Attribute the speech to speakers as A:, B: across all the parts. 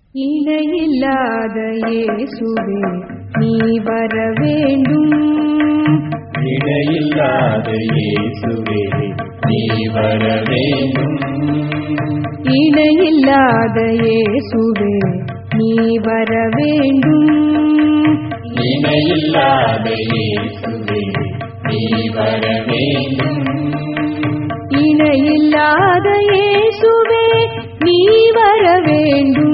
A: இணையில்லாத இயேசுவே நீ வர வேண்டும்
B: இடையில்லாத இயேசுவே நீ வர வேண்டும்
A: இணையில்லாத இயேசுவே நீ வர வேண்டும்
B: இணையில்லாத இயேசுவே நீ வர வேண்டும்
A: இணையில்லாத இயேசுவே நீ வர வேண்டும்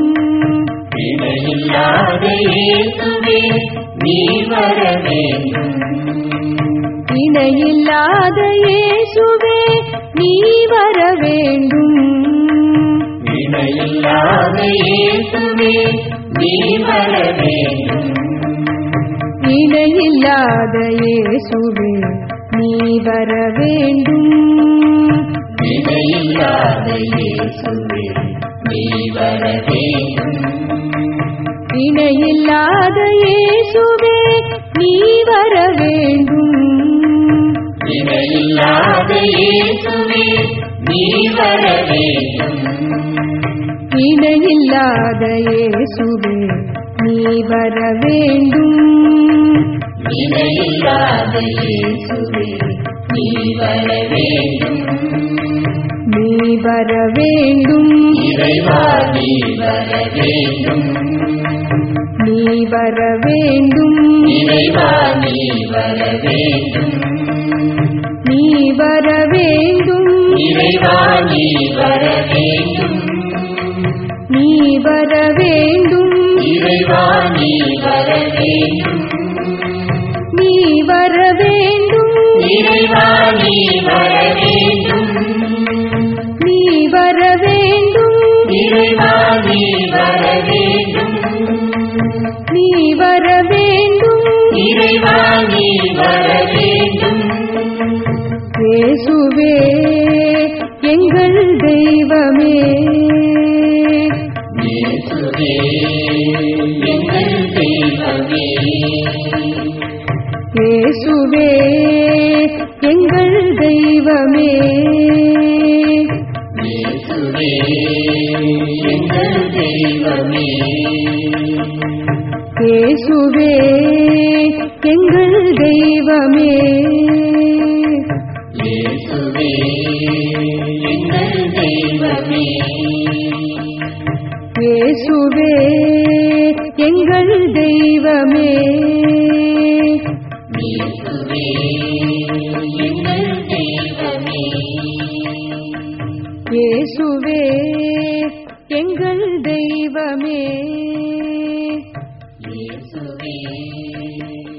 B: இணையில்லாத இயேசுவே நீ வர வேண்டும்
A: இணையில்லாத இயேசுவே நீ வர வேண்டும்
B: இணையில்லாத இயேசுவே நீ வர வேண்டும்
A: இணையில்லாத இயேசுவே நீ வர வேண்டும்
B: இணையில்லாத இயேசுவே நீ வர வேண்டும்
A: இணையில்லாத இயேசுவே நீ வர வேண்டும்
B: இணையில்லாத இயேசுவே நீ வர வேண்டும்
A: இணையில்லாத இயேசுவே நீ வர வேண்டும்
B: இணையில்லாத இயேசுவே நீ வர வேண்டும்
A: நீ வர வேண்டும்
B: இறைவா நீ வர வேண்டும்
A: நீ வர வேண்டும்
B: இறைவா நீ வர வேண்டும்
A: நீ வர வேண்டும்
B: இறைவா நீ வர வேண்டும்
A: நீ வர வேண்டும்
B: இறைவா நீ வர வேண்டும்
A: நீ வர வேண்டும்
B: இறைவா நீ வர வேண்டும்
A: நீ வர வேண்டும்
B: இறைவா நீ வர வேண்டும்
A: நீ வர வேண்டும்
B: இறைவா நீ வர வேண்டும்
A: இயேசுவே எங்கள் தெய்வமே
B: இயேசுவே எங்கள் தெய்வமே
A: இயேசுவே எங்கள் தெய்வமே
B: இயேசுவே எங்கள் தெய்வமே
A: இயேசுவே எங்கள் தெய்வமே
B: இயேசுவே எங்கள் தெய்வமே
A: இயேசுவே எங்கள் தெய்வமே
B: இயேசுவே எங்கள் தெய்வமே
A: இயேசுவே எங்கள் தெய்வமே
B: இயேசுவே